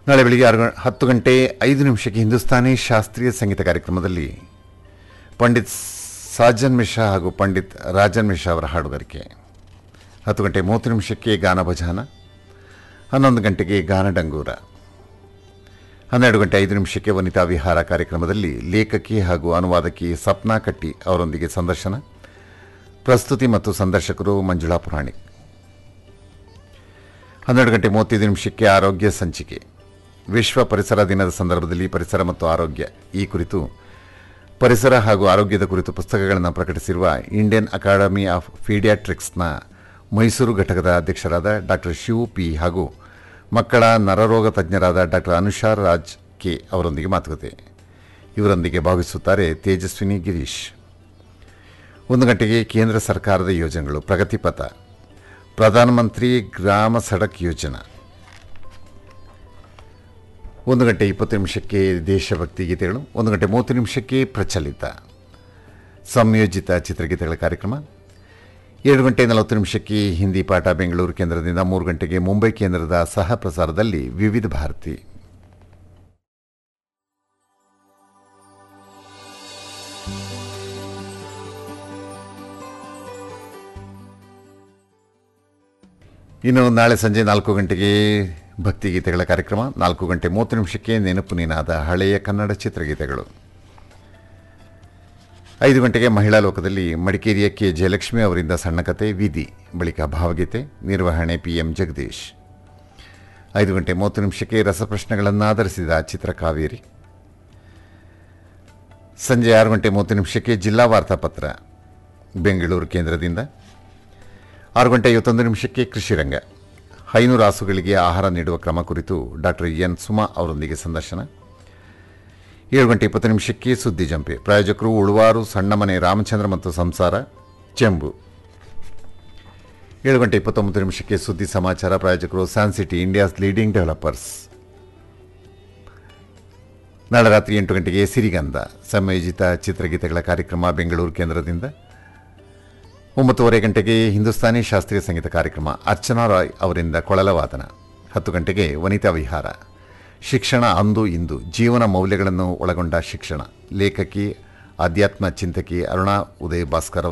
ನಾಳೆ ಬೆಳಿಗ್ಗೆ ಆರು ಗ- ಹತ್ತು ಗಂಟೆ ಐದು ನಿಮಿಷಕ್ಕೆ ಹಿಂದೂಸ್ತಾನಿ ಶಾಸ್ತ್ರೀಯ ಸಂಗೀತ ಕಾರ್ಯಕ್ರಮದಲ್ಲಿ ಪಂಡಿತ್ ಸಾಜನ್ ಮಿಶ್ರಾ ಹಾಗೂ ಪಂಡಿತ್ ರಾಜನ್ ಮಿಶ್ರಾ ಅವರ ಹಾಡುಗಾರಿಕೆ ಹತ್ತು ಗಂಟೆ ಮೂವತ್ತು ನಿಮಿಷಕ್ಕೆ ಗಾನ ಭಜಾನ ಹನ್ನೊಂದು ಗಂಟೆಗೆ ಗಾನ ಡಂಗೂರ ಹನ್ನೆರಡು ಗಂಟೆ ಐದು ನಿಮಿಷಕ್ಕೆ ವನಿತಾ ವಿಹಾರ ಕಾರ್ಯಕ್ರಮದಲ್ಲಿ ಲೇಖಕಿ ಹಾಗೂ ಅನುವಾದಕಿ ಸಪ್ನಾ ಕಟ್ಟಿ ಅವರೊಂದಿಗೆ ಸಂದರ್ಶನ ಪ್ರಸ್ತುತಿ ಮತ್ತು ಸಂದರ್ಶಕರು ಮಂಜುಳಾ ಪುರಾಣಿಕ್ ಹನ್ನೆರಡು ಗಂಟೆ ಮೂವತ್ತೈದು ನಿಮಿಷಕ್ಕೆ ಆರೋಗ್ಯ ಸಂಚಿಕೆ ವಿಶ್ವ ಪರಿಸರ ದಿನದ ಸಂದರ್ಭದಲ್ಲಿ ಪರಿಸರ ಮತ್ತು ಆರೋಗ್ಯ ಈ ಕುರಿತು ಪರಿಸರ ಹಾಗೂ ಆರೋಗ್ಯದ ಕುರಿತು ಪುಸ್ತಕಗಳನ್ನು ಪ್ರಕಟಿಸಿರುವ ಇಂಡಿಯನ್ ಅಕಾಡೆಮಿ ಆಫ್ ಪೀಡಿಯಾಟ್ರಿಕ್ಸ್ನ ಮೈಸೂರು ಘಟಕದ ಅಧ್ಯಕ್ಷರಾದ ಡಾಕ್ಟರ್ ಶಿವು ಪಿ ಹಾಗೂ ಮಕ್ಕಳ ನರರೋಗ ತಜ್ಞರಾದ ಡಾಕ್ಟರ್ ಅನುಷಾ ರಾಜ್ ಕೆ ಅವರೊಂದಿಗೆ ಮಾತುಕತೆ ಇವರೊಂದಿಗೆ ಭಾಗವಹಿಸುತ್ತಾರೆ ತೇಜಸ್ವಿನಿ ಗಿರೀಶ್ ಒಂದು ಗಂಟೆಗೆ ಕೇಂದ್ರ ಸರ್ಕಾರದ ಯೋಜನೆಗಳು ಪ್ರಗತಿಪಥ ಪ್ರಧಾನಮಂತ್ರಿ ಗ್ರಾಮ ಸಡಕ್ ಯೋಜನಾ ಒಂದು ಗಂಟೆ ಇಪ್ಪತ್ತು ನಿಮಿಷಕ್ಕೆ ದೇಶಭಕ್ತಿ ಗೀತೆಗಳು ಒಂದು ಗಂಟೆ ಮೂವತ್ತು ನಿಮಿಷಕ್ಕೆ ಪ್ರಚಲಿತ ಸಂಯೋಜಿತ ಚಿತ್ರಗೀತೆಗಳ ಕಾರ್ಯಕ್ರಮ ಏಳು ಗಂಟೆ ನಲವತ್ತು ನಿಮಿಷಕ್ಕೆ ಹಿಂದಿ ಪಾಠ ಬೆಂಗಳೂರು ಕೇಂದ್ರದಿಂದ ಮೂರು ಗಂಟೆಗೆ ಮುಂಬೈ ಕೇಂದ್ರದ ಸಹ ಪ್ರಸಾರದಲ್ಲಿ ವಿವಿಧ ಭಾರತಿ ಇನ್ನು ನಾಳೆ ಸಂಜೆ ನಾಲ್ಕು ಗಂಟೆಗೆ ಭಕ್ತಿಗೀತೆಗಳ ಕಾರ್ಯಕ್ರಮ ನಾಲ್ಕು ಗಂಟೆ ಮೂವತ್ತು ನಿಮಿಷಕ್ಕೆ ನೆನಪು ನೀನಾದ ಹಳೆಯ ಕನ್ನಡ ಚಿತ್ರಗೀತೆಗಳು ಐದು ಗಂಟೆಗೆ ಮಹಿಳಾ ಲೋಕದಲ್ಲಿ ಮಡಿಕೇರಿಯ ಕೆ ಜಯಲಕ್ಷ್ಮಿ ಅವರಿಂದ ಸಣ್ಣ ಕತೆ ವಿಧಿ ಬಳಿಕ ಭಾವಗೀತೆ ನಿರ್ವಹಣೆ ಪಿ ಎಂ ಜಗದೀಶ್ ಐದು ಗಂಟೆ ಮೂವತ್ತು ನಿಮಿಷಕ್ಕೆ ರಸಪ್ರಶ್ನೆಗಳನ್ನು ಆಧರಿಸಿದ ಚಿತ್ರಕಾವೇರಿ ಸಂಜೆ ಆರು ಗಂಟೆ ಮೂವತ್ತು ನಿಮಿಷಕ್ಕೆ ಜಿಲ್ಲಾ ವಾರ್ತಾಪತ್ರ ಬೆಂಗಳೂರು ಕೇಂದ್ರದಿಂದ ಆರು ಗಂಟೆ ಐವತ್ತೊಂದು ನಿಮಿಷಕ್ಕೆ ಕೃಷಿ ರಂಗ ಐನೂರು ರಾಸುಗಳಿಗೆ ಆಹಾರ ನೀಡುವ ಕ್ರಮ ಕುರಿತು ಡಾಕ್ಟರ್ ಎನ್ ಸುಮಾ ಅವರೊಂದಿಗೆ ಸಂದರ್ಶನ ಏಳು ಗಂಟೆ ಇಪ್ಪತ್ತು ನಿಮಿಷಕ್ಕೆ ಸುದ್ದಿ ಜಂಪೆ ಪ್ರಾಯೋಜಕರು ಉಳುವಾರು ಸಣ್ಣ ಮನೆ ರಾಮಚಂದ್ರ ಮತ್ತು ಸಂಸಾರ ಚೆಂಬು ಏಳು ಗಂಟೆ ಇಪ್ಪತ್ತೊಂಬತ್ತು ನಿಮಿಷಕ್ಕೆ ಸುದ್ದಿ ಸಮಾಚಾರ ಪ್ರಾಯೋಜಕರು San City India's leading developers ನಾಳೆ ರಾತ್ರಿ ಎಂಟು ಗಂಟೆಗೆ ಸಿರಿಗಂಧ ಸಂಯೋಜಿತ ಚಿತ್ರಗೀತೆಗಳ ಕಾರ್ಯಕ್ರಮ ಬೆಂಗಳೂರು ಕೇಂದ್ರದಿಂದ ಒಂಬತ್ತುವರೆ ಗಂಟೆಗೆ ಹಿಂದೂಸ್ತಾನಿ ಶಾಸ್ತ್ರೀಯ ಸಂಗೀತ ಕಾರ್ಯಕ್ರಮ ಅರ್ಚನಾ ರಾಯ್ ಅವರಿಂದ ಕೊಳಲವಾದನ ಹತ್ತು ಗಂಟೆಗೆ ವನಿತಾ ವಿಹಾರ ಶಿಕ್ಷಣ ಅಂದು ಇಂದು ಜೀವನ ಮೌಲ್ಯಗಳನ್ನು ಒಳಗೊಂಡ ಶಿಕ್ಷಣ ಲೇಖಕಿ ಆಧ್ಯಾತ್ಮ ಚಿಂತಕಿ ಅರುಣಾ ಉದಯ್ ಭಾಸ್ಕರ್